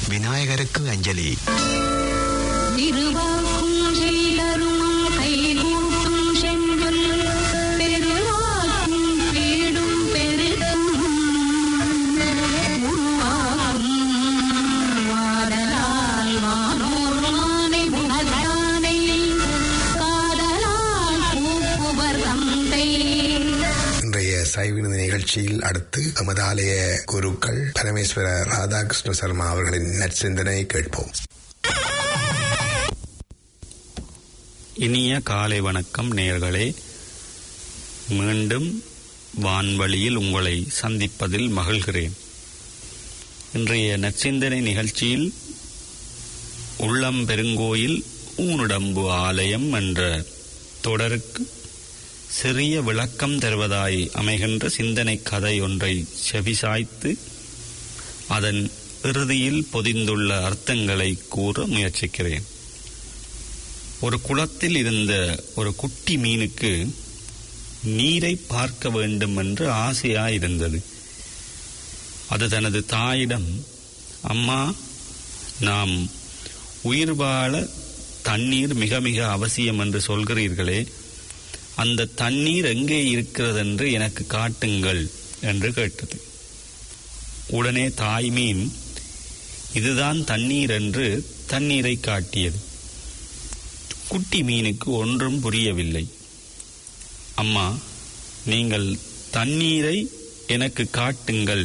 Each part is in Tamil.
விநாயகருக்கு அஞ்சலி திருவாக்கும் செய்தருமம் கைகூட்டும் செஞ்சொல் பெருவாக்கும் பேடும் பெருக்கும் உருவாக்கும் வாடலால் வானோர் மானை புகழானை காதலால் பூப்புவர் தந்தை இன்றைய சைவினது நிகழ்ச்சியில் அடுத்து எமது ஆலய குருக்கள் பரமேஸ்வர ராதாகிருஷ்ண சர்மா அவர்களின் நற்சிந்தனை கேட்போம் இனிய காலை வணக்கம் நேயர்களே மீண்டும் வான்வழியில் உங்களை சந்திப்பதில் மகிழ்கிறேன் இன்றைய நற்சிந்தனை நிகழ்ச்சியில் உள்ளம் பெருங்கோயில் ஊனுடம்பு ஆலயம் என்ற தொடருக்கு சிறிய விளக்கம் தருவதாய் அமைகின்ற சிந்தனை கதை ஒன்றை செவிசாய்த்து அதன் இறுதியில் பொதிந்துள்ள அர்த்தங்களை கூற முயற்சிக்கிறேன் ஒரு குளத்தில் இருந்த ஒரு குட்டி மீனுக்கு நீரை பார்க்க வேண்டும் என்று ஆசையாயிருந்தது அது தனது தாயிடம் அம்மா நாம் உயிர் வாழ தண்ணீர் மிக மிக அவசியம் என்று சொல்கிறீர்களே அந்த தண்ணீர் எங்கே இருக்கிறது என்று எனக்கு காட்டுங்கள் என்று கேட்டது உடனே தாய் மீன் இதுதான் தண்ணீர் என்று தண்ணீரை காட்டியது குட்டி மீனுக்கு ஒன்றும் புரியவில்லை அம்மா நீங்கள் தண்ணீரை எனக்கு காட்டுங்கள்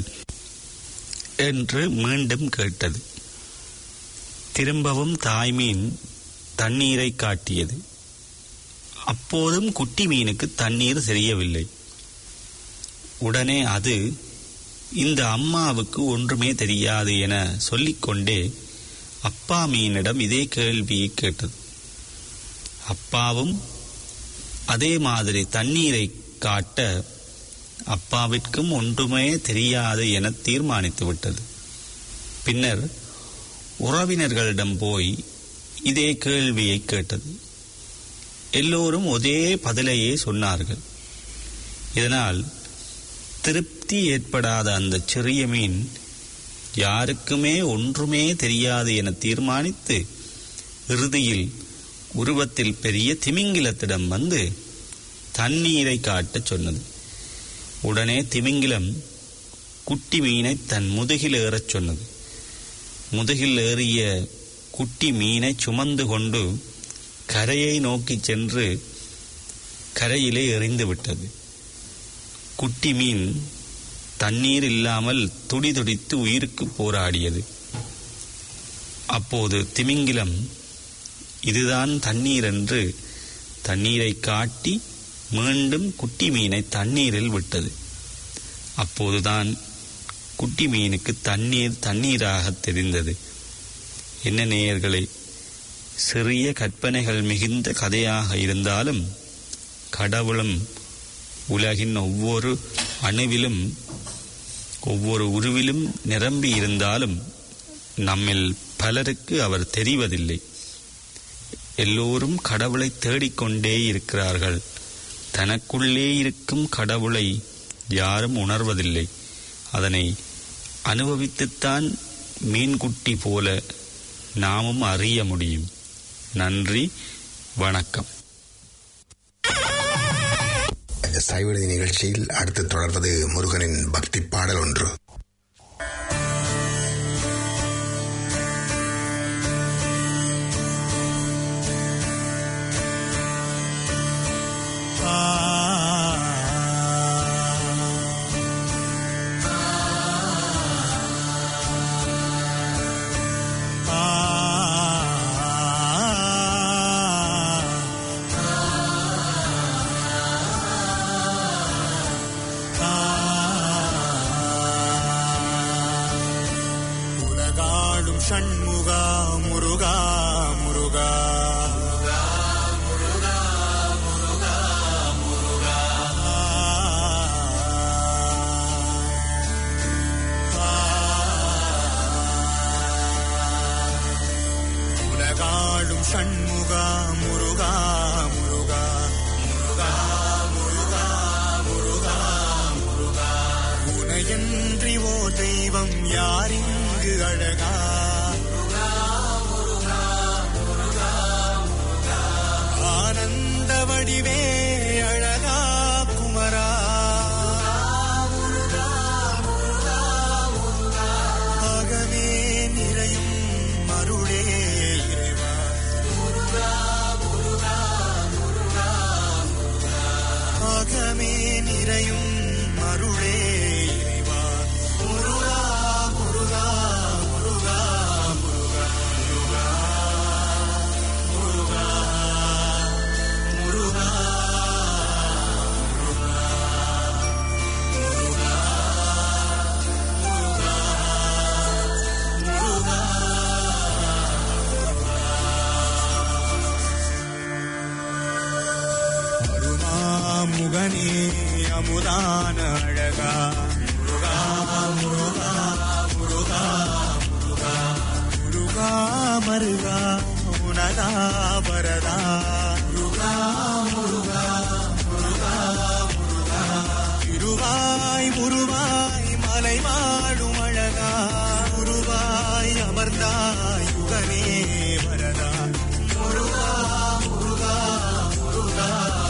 என்று மீண்டும் கேட்டது திரும்பவும் தாய்மீன் தண்ணீரை காட்டியது அப்போதும் குட்டி மீனுக்கு தண்ணீர் தெரியவில்லை உடனே அது இந்த அம்மாவுக்கு ஒன்றுமே தெரியாது என சொல்லிக்கொண்டே அப்பா மீனிடம் இதே கேள்வியை கேட்டது அப்பாவும் அதே மாதிரி தண்ணீரை காட்ட அப்பாவிற்கும் ஒன்றுமே தெரியாது என தீர்மானித்து விட்டது பின்னர் உறவினர்களிடம் போய் இதே கேள்வியை கேட்டது எல்லோரும் ஒரே பதிலையே சொன்னார்கள் இதனால் திருப்தி ஏற்படாத அந்த சிறிய மீன் யாருக்குமே ஒன்றுமே தெரியாது என தீர்மானித்து இறுதியில் உருவத்தில் பெரிய திமிங்கிலத்திடம் வந்து தண்ணீரை காட்டச் சொன்னது உடனே திமிங்கிலம் குட்டி மீனை தன் முதுகில் ஏறச் சொன்னது முதுகில் ஏறிய குட்டி மீனை சுமந்து கொண்டு கரையை நோக்கிச் சென்று கரையிலே எறிந்து விட்டது குட்டி மீன் தண்ணீர் இல்லாமல் துடிதுடித்து உயிருக்கு போராடியது அப்போது திமிங்கிலம் இதுதான் தண்ணீர் என்று தண்ணீரை காட்டி மீண்டும் குட்டி மீனை தண்ணீரில் விட்டது அப்போதுதான் குட்டி மீனுக்கு தண்ணீர் தண்ணீராக தெரிந்தது என்ன நேயர்களே சிறிய கற்பனைகள் மிகுந்த கதையாக இருந்தாலும் கடவுளும் உலகின் ஒவ்வொரு அணுவிலும் ஒவ்வொரு உருவிலும் நிரம்பி இருந்தாலும் நம்மில் பலருக்கு அவர் தெரிவதில்லை எல்லோரும் கடவுளை தேடிக்கொண்டே இருக்கிறார்கள் தனக்குள்ளே இருக்கும் கடவுளை யாரும் உணர்வதில்லை அதனை அனுபவித்துத்தான் மீன்குட்டி போல நாமும் அறிய முடியும் நன்றி வணக்கம் சைவநிதி நிகழ்ச்சியில் அடுத்து தொடர்வது முருகனின் பக்தி பாடல் ஒன்று உலகாடும் ஷண்முகா முருகா முருகா உலகாடும் ஷண்முகா முருகா முருகா முருகா முருகா முருகா முருகா உனையன்றி ஓ தெய்வம் யாரிங்கு அழகா வடிவே அழகா குமரா ஆகவே நிறையும் அருளே இறைவா ஆகமே நிறையும் அருளே இறைவா முருகா முருகா முருகா முருகா முருகா முருகா அருமாமுகனே அமுதான அழகா முருகா முருகா முருகா முருகா முருகா மருகா உனதா வரதா முருகா முருகா முருகா முருகா திருவாய் முருவாய் மலை மாடும் அழகா முருவாய் அமர்ந்தாய் யுகனே வரதா முருகா முருகா முருகா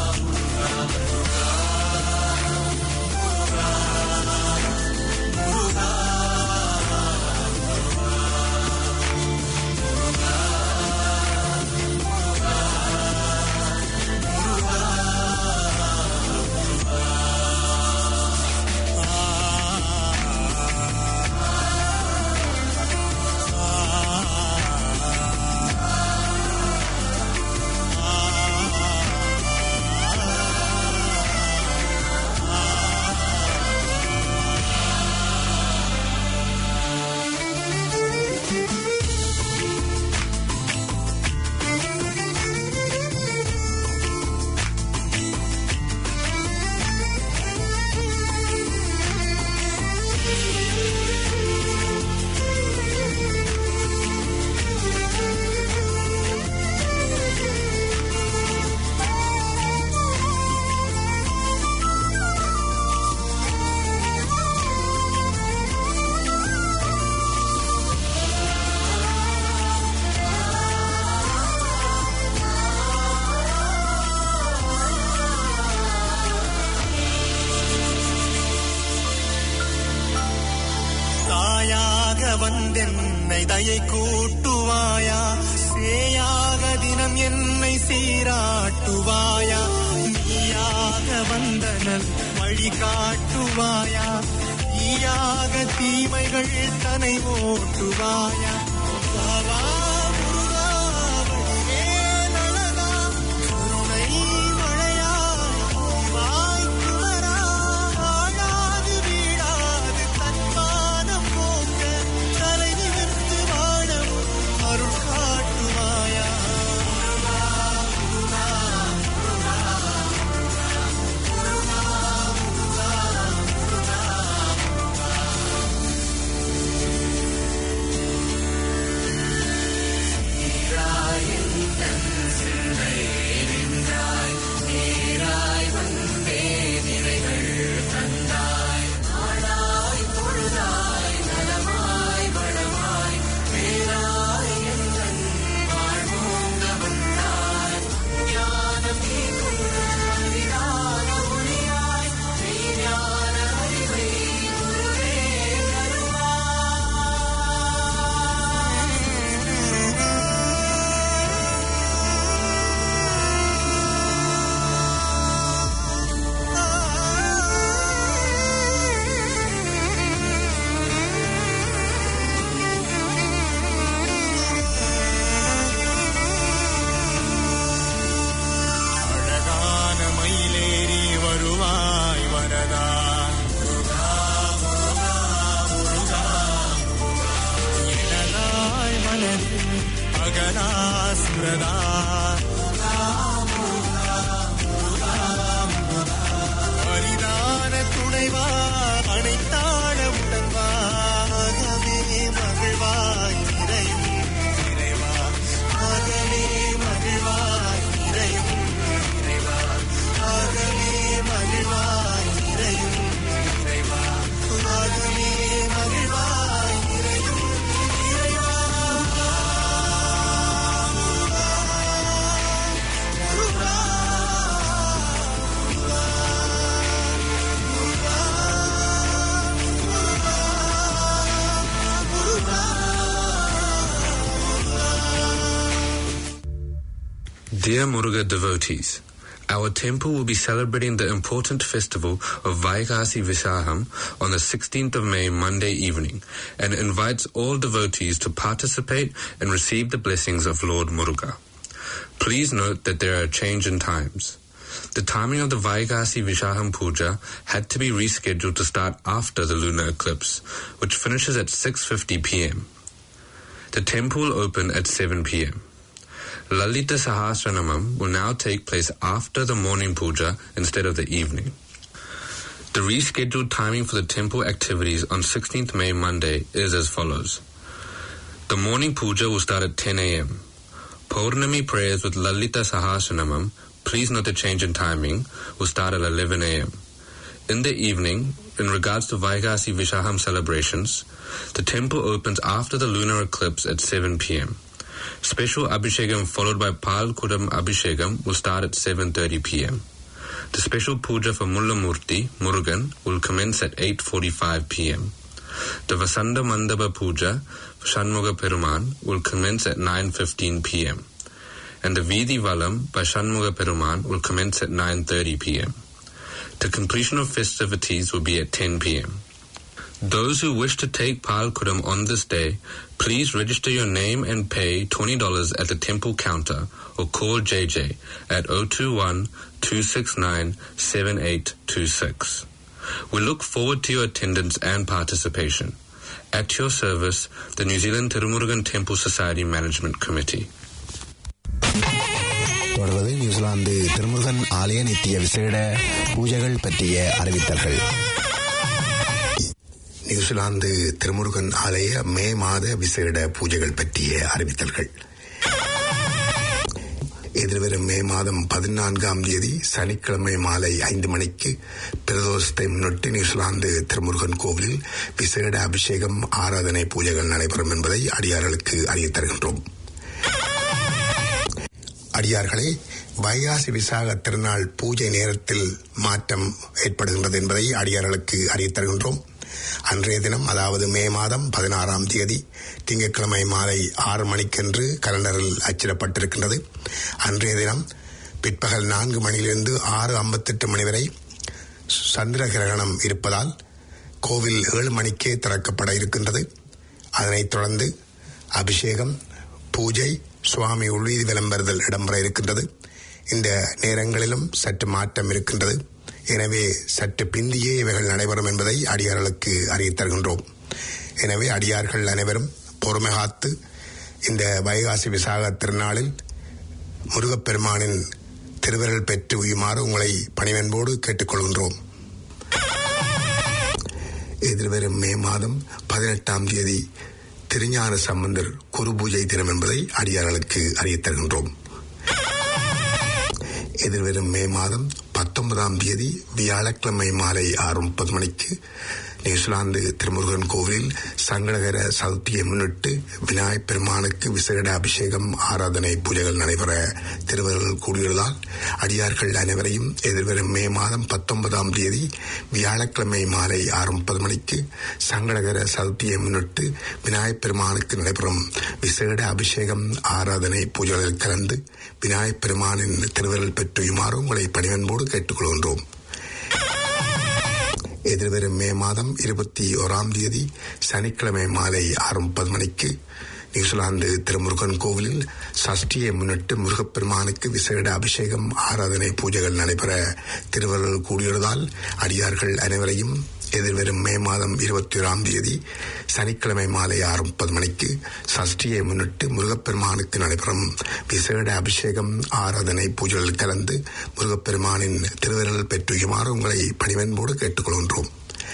தாயாக வந்தென்னை தயை கூட்டுவாயா சேயாக தினம் என்னை சீராட்டுவாயா நீயாக வந்தனல் வழி காட்டுவாயா நீயாக தீமைகள் தனை ஓட்டுவாயா வாவா முருகா, வடிவேல் அழகா, கருணை மழையாய் வாய் குமரா, ஆழாது வீழாது தன்மானம் போக்க தலை நிமிர்ந்து வாழம் அருள் காட்டுவாயா அழகான மயிலேறி வருவாய் வரதா முருகா முருகா முருகா எனதாய் மனதில் அகலாசுரதா அரிதான துணைவா அனைத்தாழ உடன்வாகவே மகிழ்வாய் நிறையும் இறைவா ஆகவே மகிழ்வாய் நிறையும் இறைவா ஆகவே மகிழ்வாய் நிறையும் இறைவா ஆகவே மகிழ்வாய் நிறையும் இறைவா Dear Muruga devotees, our temple will be celebrating the important festival of Vaikasi Visaham on the 16th of May, Monday evening, and invites all devotees to participate and receive the blessings of Lord Muruga. Please note that there are a change in times. The timing of the Vaikasi Vishaham Puja had to be rescheduled to start after the lunar eclipse, which finishes at 6.50 p.m. The temple will open at 7 p.m. Lalita Sahasranamam will now take place after the morning puja instead of the evening. The rescheduled timing for the temple activities on 16th May Monday is as follows. The morning puja will start at 10 a.m. Purnami prayers with Lalita Sahasranamam, please note the change in timing, will start at 11 a.m. In the evening, in regards to Vaigasi Vishaham celebrations, the temple opens after the lunar eclipse at 7 p.m. Special Abhishekam followed by Pal Kudam Abhishekam will start at 7.30 p.m. The special puja for Mulla Murti, Murugan, will commence at 8.45 p.m. The Vasanda Mandaba puja for Shanmuga Peruman will commence at 9.15 p.m. And the Vidi Valam by Shanmuga Peruman will commence at 9.30 p.m. The completion of festivities will be at 10 p.m. Those who wish to take Pal Kudam on this day, please register your name and pay $20 at the temple counter or call JJ at 021 269 7826. We look forward to your attendance and participation. At your service, the New Zealand Tirumurugan Temple Society Management Committee. தொடர்வது நியூசிலாந்து திருமுருகன் ஆலய நித்திய விசேட பூஜைகள் பற்றிய அறிவித்தல்கள் நியூசிலாந்து திருமுருகன் ஆலய மே மாத விசேட பூஜைகள் பற்றிய அறிவித்தல்கள் எதிர்வரும் மே மாதம் பதினான்காம் தேதி சனிக்கிழமை மாலை ஐந்து மணிக்கு பிரதோஷத்தை முன்னிட்டு நியூசிலாந்து திருமுருகன் கோவிலில் விசேட அபிஷேகம் ஆராதனை பூஜைகள் நடைபெறும் என்பதை அடியார்களுக்கு அறியத் தருகின்றோம் அடியார்களே வைகாசி விசாக திருநாள் பூஜை நேரத்தில் மாற்றம் ஏற்படுகின்றது என்பதை அடியார்களுக்கு அறியத் தருகின்றோம் அன்றைய தினம் அதாவது மே மாதம் பதினாறாம் தேதி திங்கட்கிழமை மாலை ஆறு மணிக்கென்று கலண்டரில் அச்சிடப்பட்டிருக்கின்றது அன்றைய தினம் பிற்பகல் நான்கு மணியிலிருந்து ஆறு ஐம்பத்தெட்டு மணி வரை சந்திர கிரகணம் இருப்பதால் கோவில் ஏழு மணிக்கே திறக்கப்பட இருக்கின்றது அதனைத் தொடர்ந்து அபிஷேகம் பூஜை சுவாமி உள்வீதி விளம்பரதல் இடம்பெற இருக்கின்றது இந்த நேரங்களிலும் சற்று மாற்றம் இருக்கின்றது எனவே சற்று பிந்தியே இவைகள் நடைபெறும் என்பதை அடியார்களுக்கு அறியத் தருகின்றோம் எனவே அடியார்கள் அனைவரும் பொறுமை காத்து இந்த வைகாசி விசாக திருநாளில் முருகப்பெருமானின் திருவிரல் பெற்று உயுமாறு உங்களை பணிவன்போடு கேட்டுக்கொள்கின்றோம் எதிர்வரும் மே மாதம் பதினெட்டாம் தேதி திருஞான சம்பந்தர் குரு பூஜை தினம் என்பதை அடியார்களுக்கு அறியத் தருகின்றோம் எதிர்வரும் மே மாதம் பத்தொன்பதாம் தேதி வியாழக்கிழமை மாலை ஆறு முப்பது மணிக்கு நியூசிலாந்து திருமுருகன் கோவிலில் சங்கடகர சதுர்த்தியை முன்னிட்டு விநாயகப் பெருமானுக்கு விசேட அபிஷேகம் ஆராதனை பூஜைகள் நடைபெற திருவர்கள் கூடியுள்ளதால் அடியார்கள் அனைவரையும் எதிர்வரும் மே மாதம் பத்தொன்பதாம் தேதி வியாழக்கிழமை மாலை ஆறு முப்பது மணிக்கு சங்கடகர சதுர்த்தியை முன்னிட்டு விநாயகப் பெருமானுக்கு நடைபெறும் விசேட அபிஷேகம் ஆராதனை பூஜைகளில் கலந்து விநாயகப் பெருமானின் திருவருள் பெற்றுயுமாறு உங்களை பணிவன்போடு கேட்டுக்கொள்கின்றோம் எதிர்வரும் மே மாதம் இருபத்தி ஓராம் தேதி சனிக்கிழமை மாலை ஆறு முப்பது மணிக்கு நியூசிலாந்து திருமுருகன் கோவிலில் சஷ்டியை முன்னிட்டு முருகப்பெருமானுக்கு விசேட அபிஷேகம் ஆராதனை பூஜைகள் நடைபெற திருவருள் கூடியுள்ளதால் அடியார்கள் அனைவரையும் எதிர்வரும் மே மாதம் இருபத்தி ஓராம் தேதி சனிக்கிழமை மாலை ஆறு முப்பது மணிக்கு சஷ்டியை முன்னிட்டு முருகப்பெருமானுக்கு நடைபெறும் விசேட அபிஷேகம் ஆராதனை பூஜைகள் கலந்து முருகப்பெருமானின் திருவிரல் பெற்றுயுமாறு உங்களை பணிவன்போடு கேட்டுக்கொள்கின்றோம்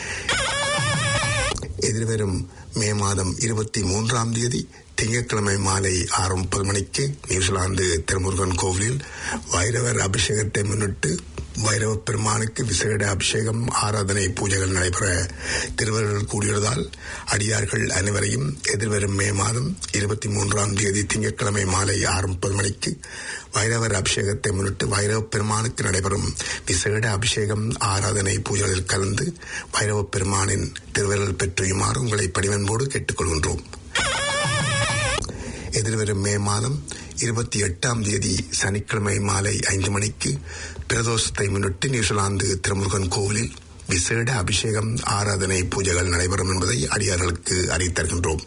எதிர்வரும் மே மாதம் இருபத்தி மூன்றாம் தேதி திங்கட்கிழமை மாலை ஆறு முப்பது மணிக்கு நியூசிலாந்து திருமுருகன் கோவிலில் வைரவர் அபிஷேகத்தை முன்னிட்டு வைரவ பெருமானுக்கு விசேட அபிஷேகம் ஆராதனை பூஜைகள் நடைபெற திருவருள் கூடியுள்ளதால் அடியார்கள் அனைவரையும் எதிர்வரும் மே மாதம் இருபத்தி மூன்றாம் தேதி திங்கட்கிழமை மாலை ஆறு முப்பது மணிக்கு வைரவர் அபிஷேகத்தை முன்னிட்டு வைரவ பெருமானுக்கு நடைபெறும் விசேட அபிஷேகம் ஆராதனை பூஜைகளில் கலந்து வைரவ பெருமானின் திருவருள் பெற்றுயுமாறு உங்களை பணிவன்போடு கேட்டுக்கொள்கின்றோம் எதிர்வரும் மே மாதம் இருபத்தி எட்டாம் தேதி சனிக்கிழமை மாலை ஐந்து மணிக்கு பிரதோஷத்தை முன்னிட்டு நியூசிலாந்து திருமுருகன் கோவிலில் விசேட அபிஷேகம் ஆராதனை பூஜைகள் நடைபெறும் என்பதை அடியார்களுக்கு அறிவித்தருகின்றோம்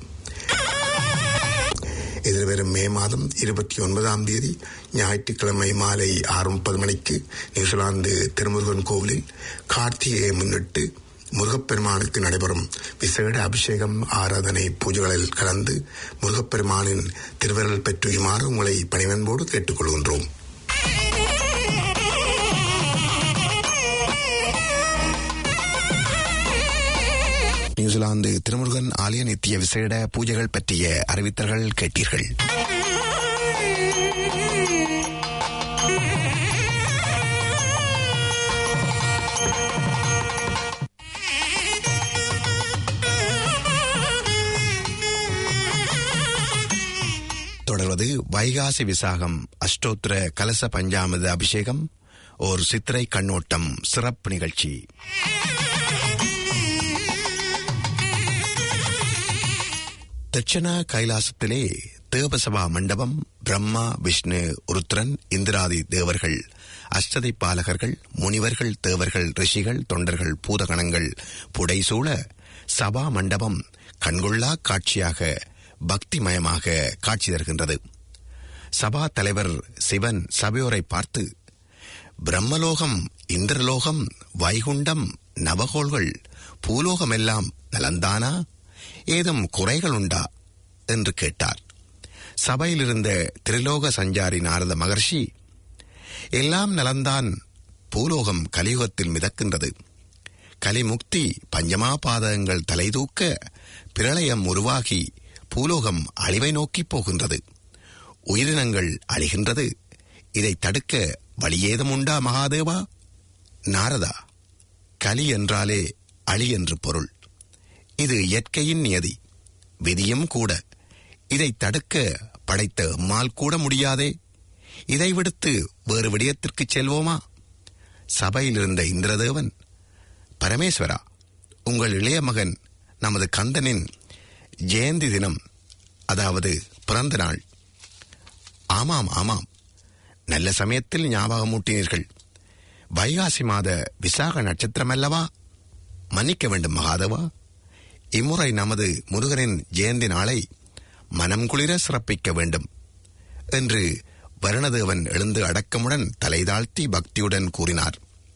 எதிர்வரும் மே மாதம் இருபத்தி ஒன்பதாம் தேதி ஞாயிற்றுக்கிழமை மாலை ஆறு முப்பது மணிக்கு நியூசிலாந்து திருமுருகன் கோவிலில் கார்த்திகையை முன்னிட்டு முருகப்பெருமானுக்கு நடைபெறும் விசேட அபிஷேகம் ஆராதனை பூஜைகளில் கலந்து முருகப்பெருமானின் திருவிரல் பெற்றுயுமாறு உங்களை பணிவன்போடு கேட்டுக்கொள்கின்றோம் நியூசிலாந்து திருமுருகன் ஆலய நித்திய விசேட பூஜைகள் பற்றிய அறிவித்தல்கள் கேட்டீர்கள் தொடர்வது வைகாசி விசாகம் அஷ்டோத்திர கலச பஞ்சாமிர்த அபிஷேகம் ஓர் சித்திரை கண்ணோட்டம் சிறப்பு நிகழ்ச்சி தட்சண கைலாசத்திலே தேவசபா மண்டபம் பிரம்மா விஷ்ணு உருத்ரன் இந்திராதி தேவர்கள் அஷ்டதை பாலகர்கள் முனிவர்கள் தேவர்கள் ரிஷிகள் தொண்டர்கள் பூதகணங்கள் புடைசூழ சபா மண்டபம் கண்கொள்ளா காட்சியாக பக்திமயமாக காட்சி தருகின்றது சபா தலைவர் சிவன் சபையோரை பார்த்து பிரம்மலோகம் இந்திரலோகம் வைகுண்டம் நவகோள்கள் பூலோகமெல்லாம் நலந்தானா ஏதும் குறைகள் உண்டா என்று கேட்டார் சபையில் இருந்த திரிலோக சஞ்சாரி நாரத மகர்ஷி எல்லாம் நலந்தான் பூலோகம் கலியுகத்தில் மிதக்கின்றது கலிமுக்தி பஞ்சமா பாதகங்கள் தலைதூக்க பிரளயம் உருவாகி பூலோகம் அழிவை நோக்கிப் போகின்றது உயிரினங்கள் அழிகின்றது இதை தடுக்க வழியேதும் உண்டா மகாதேவா நாரதா கலி என்றாலே அழி என்று பொருள் இது இயற்கையின் நியதி விதியும் கூட இதை தடுக்க படைத்த எம்மால் கூட முடியாதே இதை விடுத்து வேறு விடயத்திற்கு செல்வோமா சபையில் இருந்த இந்திரதேவன் பரமேஸ்வரா உங்கள் இளைய மகன் நமது கந்தனின் ஜெயந்தி தினம் அதாவது பிறந்த நாள் ஆமாம் ஆமாம் நல்ல சமயத்தில் ஞாபகமூட்டினீர்கள் வைகாசி மாத விசாக நட்சத்திரம் அல்லவா மன்னிக்க வேண்டும் மகாதவா இம்முறை நமது முருகனின் ஜெயந்தி நாளை மனம் குளிர சிறப்பிக்க வேண்டும் என்று வருணதேவன் எழுந்து அடக்கமுடன் தலை தாழ்த்தி பக்தியுடன் கூறினார்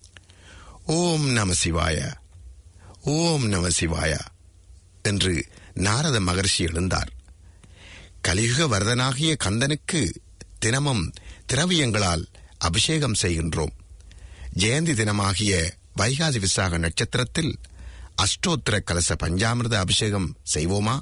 ஓம் நம சிவாய ஓம் நம சிவாய என்று நாரத மகர்ஷி எழுந்தார் கலியுக வரதனாகிய கந்தனுக்கு தினமும் திரவியங்களால் அபிஷேகம் செய்கின்றோம் ஜெயந்தி தினமாகிய வைகாசி விசாக நட்சத்திரத்தில் அஷ்டோத்திர கலச பஞ்சாமிர்த அபிஷேகம் செய்வோமா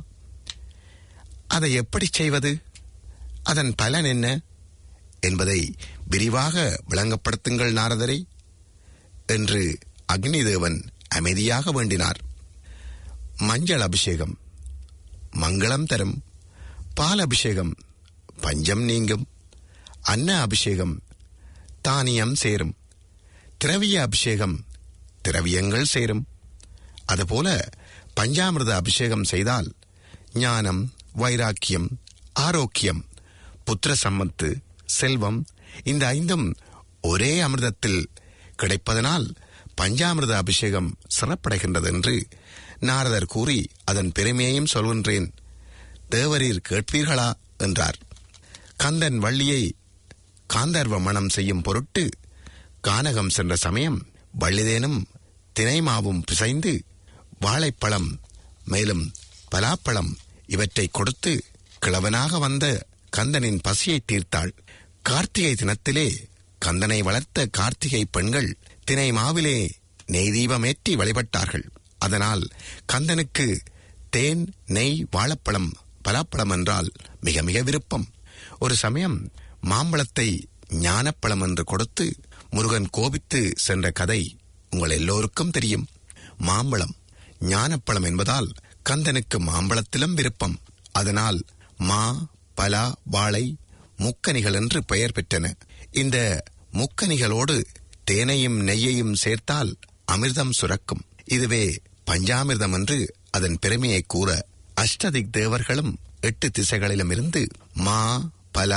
அதை எப்படி செய்வது அதன் பலன் என்ன என்பதை விரிவாக விளங்கப்படுத்துங்கள் நாரதரை என்று அக்னிதேவன் அமைதியாக வேண்டினார் மஞ்சள் அபிஷேகம் மங்களம் தரும் பால் அபிஷேகம் பஞ்சம் நீங்கும் அன்ன அபிஷேகம் தானியம் சேரும் திரவிய அபிஷேகம் திரவியங்கள் சேரும் அதுபோல பஞ்சாமிர்த அபிஷேகம் செய்தால் ஞானம் வைராக்கியம் ஆரோக்கியம் புத்திர சம்மத்து செல்வம் இந்த ஐந்தும் ஒரே அமிர்தத்தில் கிடைப்பதனால் பஞ்சாமிர்த அபிஷேகம் சிறப்படைகின்றது என்று நாரதர் கூறி அதன் பெருமையையும் சொல்கின்றேன் தேவரீர் கேட்பீர்களா என்றார் கந்தன் வள்ளியை காந்தர்வ மணம் செய்யும் பொருட்டு கானகம் சென்ற சமயம் வள்ளிதேனும் தினைமாவும் பிசைந்து வாழைப்பழம் மேலும் பலாப்பழம் இவற்றை கொடுத்து கிழவனாக வந்த கந்தனின் பசியை தீர்த்தாள் கார்த்திகை தினத்திலே கந்தனை வளர்த்த கார்த்திகை பெண்கள் தினை மாவிலே நெய் தீபமேற்றி வழிபட்டார்கள் அதனால் கந்தனுக்கு தேன் நெய் வாழைப்பழம் பலாப்பழம் என்றால் மிக மிக விருப்பம் ஒரு சமயம் மாம்பழத்தை ஞானப்பழம் என்று கொடுத்து முருகன் கோபித்து சென்ற கதை உங்கள் எல்லோருக்கும் தெரியும் மாம்பழம் ஞானப்பழம் என்பதால் கந்தனுக்கு மாம்பழத்திலும் விருப்பம் அதனால் மா பலா வாழை முக்கனிகள் என்று பெயர் பெற்றன இந்த முக்கனிகளோடு தேனையும் நெய்யையும் சேர்த்தால் அமிர்தம் சுரக்கும் இதுவே பஞ்சாமிர்தம் என்று அதன் பெருமையை கூற அஷ்டதிக் தேவர்களும் எட்டு திசைகளிலும் இருந்து மா பலா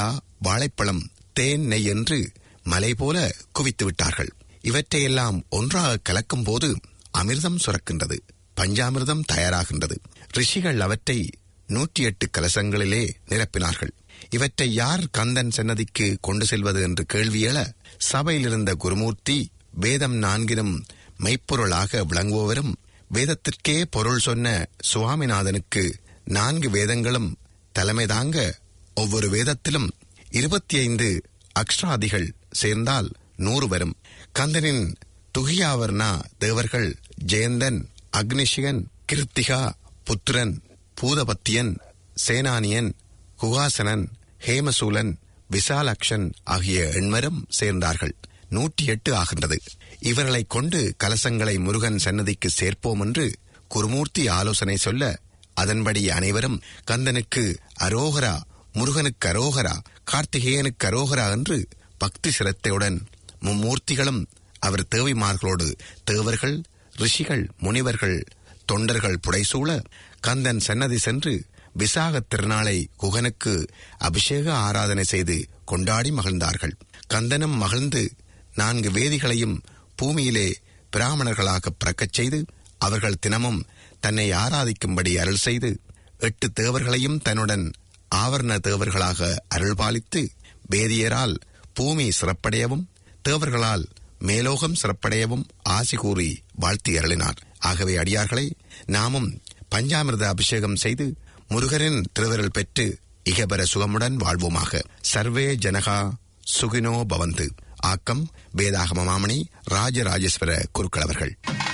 வாழைப்பழம் தேன் நெய் என்று மலை போல குவித்து விட்டார்கள் இவற்றையெல்லாம் ஒன்றாக கலக்கும் போது அமிர்தம் சுரக்கின்றது பஞ்சாமிர்தம் தயாராகின்றது ரிஷிகள் அவற்றை நூற்றி எட்டு கலசங்களிலே நிரப்பினார்கள் இவற்றை யார் கந்தன் சன்னதிக்கு கொண்டு செல்வது என்று கேள்வி எழ சபையில் இருந்த குருமூர்த்தி வேதம் நான்கினும் மெய்ப்பொருளாக விளங்குபவரும் வேதத்திற்கே பொருள் சொன்ன சுவாமிநாதனுக்கு நான்கு வேதங்களும் தலைமை தாங்க ஒவ்வொரு வேதத்திலும் இருபத்தி ஐந்து அக்ஷராதிகள் சேர்ந்தால் நூறு வரும் கந்தனின் துகியாவர்ணா தேவர்கள் ஜெயந்தன் அக்னிஷிகன் கிருத்திகா புத்திரன் பூதபத்தியன் சேனானியன் குகாசனன் ஹேமசூலன் விசாலக்ஷன் ஆகிய எண்மரும் சேர்ந்தார்கள் நூற்றி எட்டு ஆகின்றது இவர்களைக் கொண்டு கலசங்களை முருகன் சன்னதிக்கு சேர்ப்போம் என்று குருமூர்த்தி ஆலோசனை சொல்ல அதன்படி அனைவரும் கந்தனுக்கு அரோகரா முருகனுக்கு அரோகரா கார்த்திகேயனுக்கு அரோகரா என்று பக்தி சிரத்தையுடன் மும்மூர்த்திகளும் அவர் தேவிமார்களோடு தேவர்கள் ரிஷிகள் முனிவர்கள் தொண்டர்கள் புடைசூழ கந்தன் சன்னதி சென்று விசாகத் திருநாளை குகனுக்கு அபிஷேக ஆராதனை செய்து கொண்டாடி மகிழ்ந்தார்கள் கந்தனும் மகிழ்ந்து நான்கு வேதிகளையும் பூமியிலே பிராமணர்களாக பிறக்கச் செய்து அவர்கள் தினமும் தன்னை ஆராதிக்கும்படி அருள் செய்து எட்டு தேவர்களையும் தன்னுடன் ஆவரண தேவர்களாக அருள்பாலித்து வேதியரால் பூமி சிறப்படையவும் தேவர்களால் மேலோகம் சிறப்படையவும் ஆசி கூறி வாழ்த்தி அருளினார் ஆகவே அடியார்களை நாமும் பஞ்சாமிர்த அபிஷேகம் செய்து முருகரின் திருவருள் பெற்று இகபர சுகமுடன் வாழ்வோமாக சர்வே ஜனகா சுகினோ பவந்து ஆக்கம் வேதாகம மாமணி ராஜராஜேஸ்வர குருக்கள் அவர்கள்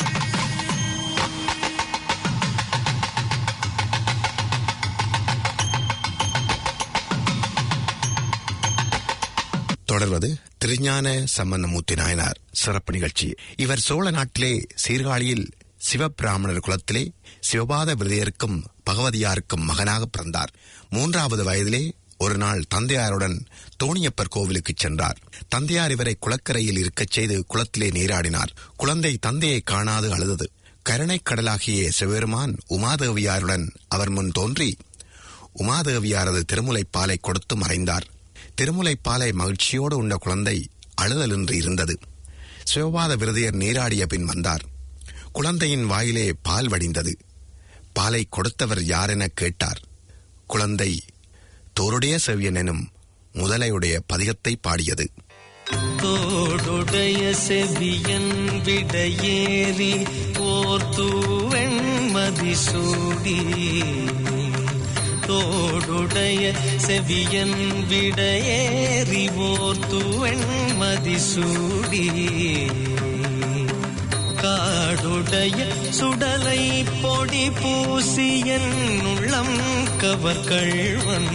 தொடர்வது திருஞான சம்பந்தமூர்த்தி நாயனார் சிறப்பு நிகழ்ச்சி இவர் சோழ நாட்டிலே சீர்காழியில் சிவபிராமணர் குலத்திலே சிவபாத விருதையருக்கும் பகவதியாருக்கும் மகனாக பிறந்தார் மூன்றாவது வயதிலே ஒரு நாள் தந்தையாருடன் தோணியப்பர் கோவிலுக்கு சென்றார் தந்தையார் இவரை குளக்கரையில் இருக்கச் செய்து குளத்திலே நீராடினார் குழந்தை தந்தையை காணாது அழுதது கருணைக் கடலாகிய சிவபெருமான் உமாதேவியாருடன் அவர் முன் தோன்றி உமாதேவியாரது திருமுலைப்பாலை கொடுத்து மறைந்தார் திருமுலைப்பாலை மகிழ்ச்சியோடு உண்ட குழந்தை அழுதலின்றி இருந்தது சிவபாத விருதையர் நீராடிய பின் வந்தார் குழந்தையின் வாயிலே பால் வடிந்தது பாலை கொடுத்தவர் யாரென கேட்டார் குழந்தை தோருடைய செவியன் எனும் முதலையுடைய பதிகத்தை பாடியது தோடுடைய செவியன் விடையேறி ஓர் தூவெண்மதி சூடி தோடுடைய செவியன் விடையேறி ஓர் தூவெண்மதி சூடி காடுடைய சுடலை பொடி பூசியன் உள்ளம் கவர்கள்வன்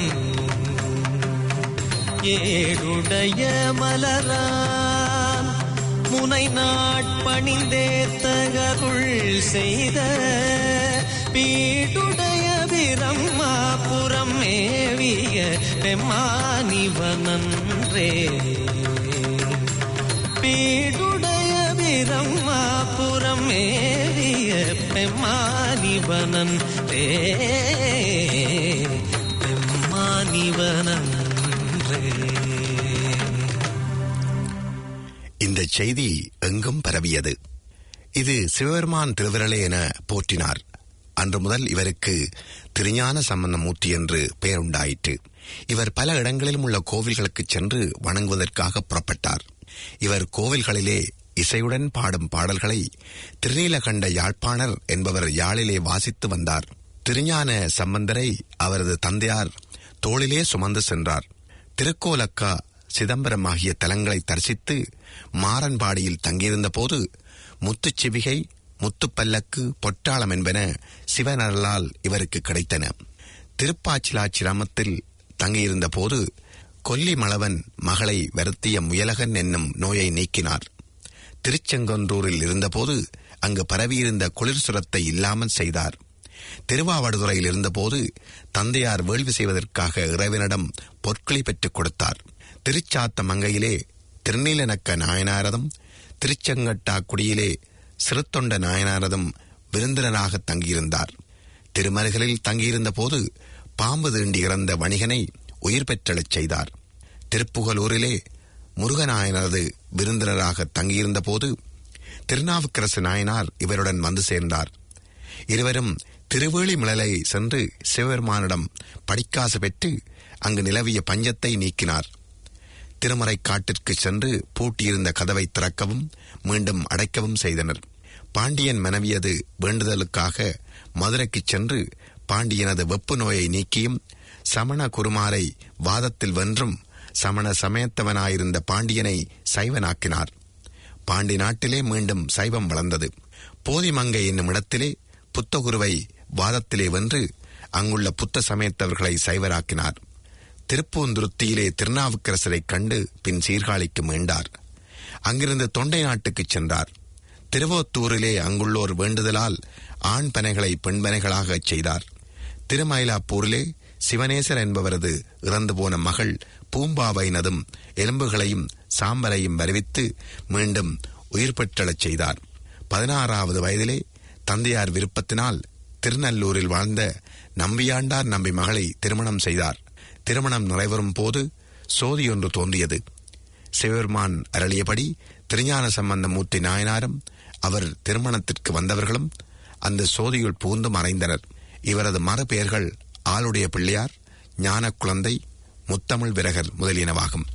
ஏடுடைய மலரான் முனை நாட்பணிந்தே தகருள் செய்த பீடுடைய பிரம்மாபுரம் மேவிய பெம்மானிவனன்றே பீடுடைய பிரம்மாபுரம் மேவிய பெம்மானிவனன் ரே பெம்மானிவனன்றே இந்த செய்தி எங்கும் பரவியது இது சிவபெருமான் திருவிரலே என போற்றினார் அன்று முதல் இவருக்கு திருஞான சம்பந்தமூர்த்தி என்று பெயர் உண்டாயிற்று இவர் பல இடங்களிலும் உள்ள கோவில்களுக்கு சென்று வணங்குவதற்காக புறப்பட்டார் இவர் கோவில்களிலே இசையுடன் பாடும் பாடல்களை திருநீலகண்ட யாழ்ப்பாணர் என்பவர் யாழிலே வாசித்து வந்தார் திருஞான சம்பந்தரை அவரது தந்தையார் தோளிலே சுமந்து சென்றார் திருக்கோலக்கா சிதம்பரம் ஆகிய தலங்களை தரிசித்து மாறன்பாடியில் தங்கியிருந்த போது முத்துச்சிவிகை முத்துப்பல்லக்கு பொட்டாளம் என்பன சிவனருளால் இவருக்கு கிடைத்தன திருப்பாச்சிலாச்சிராமத்தில் தங்கியிருந்த போது கொல்லிமளவன் மகளை வருத்திய முயலகன் என்னும் நோயை நீக்கினார் திருச்செங்கொன்றூரில் இருந்தபோது அங்கு பரவியிருந்த குளிர் சுரத்தை இல்லாமல் செய்தார் திருவாவடுதுறையில் இருந்தபோது தந்தையார் வேள்வி செய்வதற்காக இறைவனிடம் பொற்களை பெற்றுக் கொடுத்தார் திருச்சாத்த மங்கையிலே திருநீலனக்க நாயனாரதும் திருச்செங்கட்டாக்குடியிலே சிறுத்தொண்ட நாயனாரதும் விருந்தினராக தங்கியிருந்தார் திருமருகலில் தங்கியிருந்த போது பாம்பு தீண்டி இறந்த வணிகனை உயிர் பெற்றெழச் செய்தார் திருப்புகலூரிலே முருகநாயனரது விருந்தினராக தங்கியிருந்த போது திருநாவுக்கரசு நாயனார் இவருடன் வந்து சேர்ந்தார் இருவரும் திருவேளிமிழலை சென்று சிவபெருமானிடம் படிக்காசு பெற்று அங்கு நிலவிய பஞ்சத்தை நீக்கினார் திருமறை காட்டிற்கு சென்று பூட்டியிருந்த கதவை திறக்கவும் மீண்டும் அடைக்கவும் செய்தனர் பாண்டியன் மனைவியது வேண்டுதலுக்காக மதுரைக்குச் சென்று பாண்டியனது வெப்பு நோயை நீக்கியும் சமண குருமாரை வாதத்தில் வென்றும் சமண சமயத்தவனாயிருந்த பாண்டியனை சைவனாக்கினார் பாண்டி நாட்டிலே மீண்டும் சைவம் வளர்ந்தது போதிமங்கை என்னும் இடத்திலே புத்தகுருவை வாதத்திலே வென்று அங்குள்ள புத்த சமயத்தவர்களை சைவராக்கினார் திருப்பூந்துருத்தியிலே திருநாவுக்கரசரைக் கண்டு பின் சீர்காழிக்கு மீண்டார் அங்கிருந்து தொண்டை நாட்டுக்குச் சென்றார் திருவோத்தூரிலே அங்குள்ளோர் வேண்டுதலால் ஆண் பனைகளை பெண்பனைகளாகச் செய்தார் திருமயிலாப்பூரிலே சிவனேசர் என்பவரது இறந்து போன மகள் பூம்பாவைனதும் எலும்புகளையும் சாம்பலையும் வருவித்து மீண்டும் உயிர் பெற்றளச் செய்தார் பதினாறாவது வயதிலே தந்தையார் விருப்பத்தினால் திருநல்லூரில் வாழ்ந்த நம்பியாண்டார் நம்பி மகளை திருமணம் செய்தார் திருமணம் நிறைவரும் போது சோதியொன்று தோன்றியது சிவபெருமான் அருளியபடி திருஞான சம்பந்தமூர்த்தி நாயனாரும் அவர் திருமணத்திற்கு வந்தவர்களும் அந்த சோதியுள் புகுந்து மறைந்தனர் இவரது மறுபெயர்கள் ஆளுடைய பிள்ளையார் ஞான குழந்தை முத்தமிழ் விரகர் முதலியனவாகும்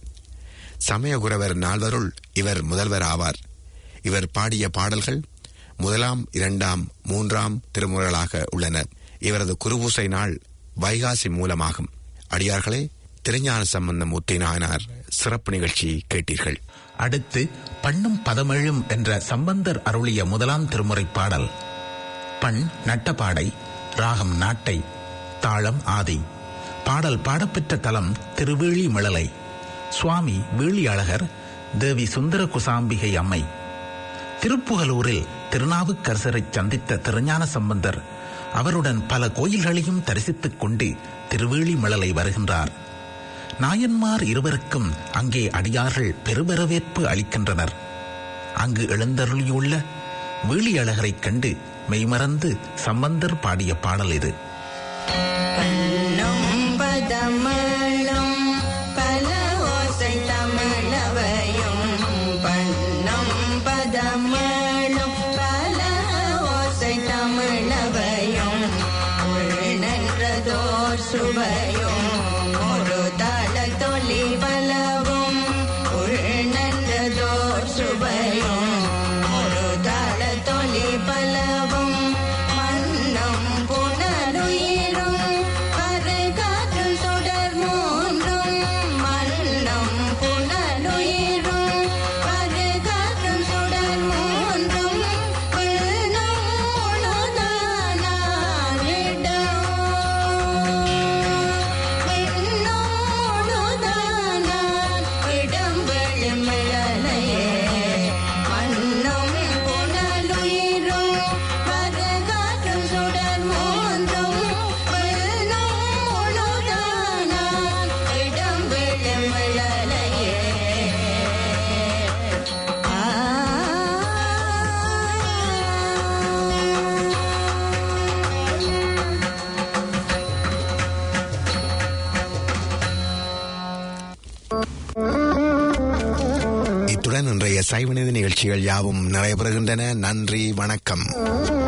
சமயகுரவர் நால்வருள் இவர் முதல்வர் ஆவார் இவர் பாடிய பாடல்கள் முதலாம் இரண்டாம் மூன்றாம் திருமுறைகளாக உள்ளன இவரது குருபூசை நாள் வைகாசி மூலமாகும் அடியார்களே திருஞான சம்பந்தமூர்த்தி நாயனார் சிறப்பு நிகழ்ச்சி கேட்டீர்கள் அடுத்து பண்ணும் பதமெழும் என்ற சம்பந்தர் அருளிய முதலாம் திருமுறை பாடல் பண் நட்டபாடை ராகம் நாட்டை தாளம் ஆதி பாடல் பாடப்பெற்ற தலம் திருவேளி மிளலை சுவாமி வேளியழகர் தேவி சுந்தர குசாம்பிகை அம்மை திருப்புகலூரில் திருநாவுக்கரசரை சந்தித்த திருஞான சம்பந்தர் அவருடன் பல கோயில்களையும் தரிசித்துக் கொண்டு திருவேளி மிளலை வருகின்றார் நாயன்மார் இருவருக்கும் அங்கே அடியார்கள் பெருவரவேற்பு அளிக்கின்றனர் அங்கு எழுந்தருளியுள்ள வேளியழகரைக் கண்டு மெய்மறந்து சம்பந்தர் பாடிய பாடல் இது பண்ணும் பதமளம் பல ஓசை தமிழவையும் பண்ணும் பதமளம் பல ஓசை தமிழவையும் உள்நன்றதோர் சுவையும் ஒரு தள தொலி பலவும் உள்நன்றதோர் சுவையும் ஒரு தள தொலி பலவும் மன்னம் புனருயிரும் பருகாற்றும் சுடர் மூன்றும் மன்னம் புனருயிரும் பருகாற்றும் சுடர் மூன்றும் பின்னம் முழுதானாரிடம் பின்னம் முழுதானார் இடம் விழுமிழலையே மன்னம் புனலுயிரும் பருகாற்றும் சுடர் மூன்றும் பின்னம் முழுதானார் இடம் விழுமிழலையே இத்துடன் இன்றைய சைவநிதி நிகழ்ச்சிகள் யாவும் நிறைவு பெறுகின்றன நன்றி வணக்கம்